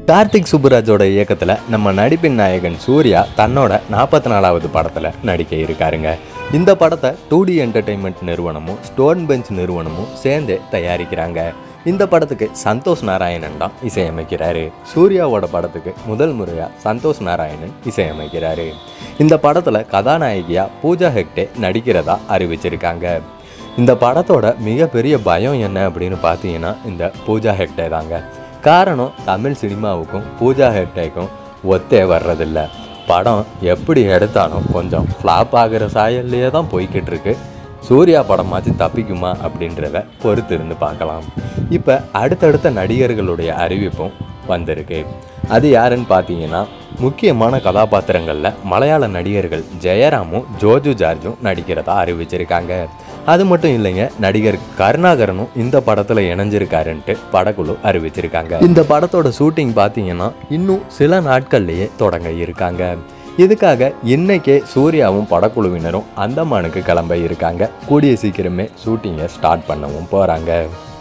கார்த்திக் சுப்புராஜோட இயக்கத்தில் நம்ம நடிப்பின் நாயகன் சூர்யா தன்னோட நாற்பத்தி நாலாவது படத்தில் நடிக்க இருக்காருங்க இந்த படத்தை டூ டி என்டர்டெயின்மெண்ட் நிறுவனமும் ஸ்டோன் பெஞ்ச் நிறுவனமும் சேர்ந்து தயாரிக்கிறாங்க இந்த படத்துக்கு சந்தோஷ் நாராயணன் தான் இசையமைக்கிறாரு சூர்யாவோட படத்துக்கு முதல் முறையாக சந்தோஷ் நாராயணன் இசையமைக்கிறாரு இந்த படத்தில் கதாநாயகியா பூஜா ஹெக்டே நடிக்கிறதா அறிவிச்சிருக்காங்க இந்த படத்தோட மிகப்பெரிய பயம் என்ன அப்படின்னு பார்த்தீங்கன்னா இந்த பூஜா ஹெக்டே தாங்க காரணம் தமிழ் சினிமாவுக்கும் பூஜா ஹெக்டேக்கும் ஒத்தே வர்றதில்ல படம் எப்படி எடுத்தாலும் கொஞ்சம் ஃப்ளாப் ஆகிற சாயல்லையே தான் போய்கிட்டு இருக்கு சூர்யா படமாச்சு தப்பிக்குமா அப்படின்றத பொறுத்து இருந்து பார்க்கலாம் இப்போ அடுத்தடுத்த நடிகர்களுடைய அறிவிப்பும் வந்திருக்கு அது யாருன்னு பார்த்தீங்கன்னா முக்கியமான கதாபாத்திரங்களில் மலையாள நடிகர்கள் ஜெயராமும் ஜோஜு ஜார்ஜும் நடிக்கிறதா அறிவிச்சிருக்காங்க அது மட்டும் இல்லைங்க நடிகர் கருணாகரனும் இந்த படத்தில் இணைஞ்சிருக்காருன்ட்டு படக்குழு அறிவிச்சிருக்காங்க இந்த படத்தோட ஷூட்டிங் பார்த்தீங்கன்னா இன்னும் சில நாட்கள்லேயே தொடங்க இருக்காங்க இதுக்காக இன்னைக்கே சூர்யாவும் படக்குழுவினரும் அந்தமானுக்கு கிளம்ப இருக்காங்க கூடிய சீக்கிரமே ஷூட்டிங்கை ஸ்டார்ட் பண்ணவும் போகிறாங்க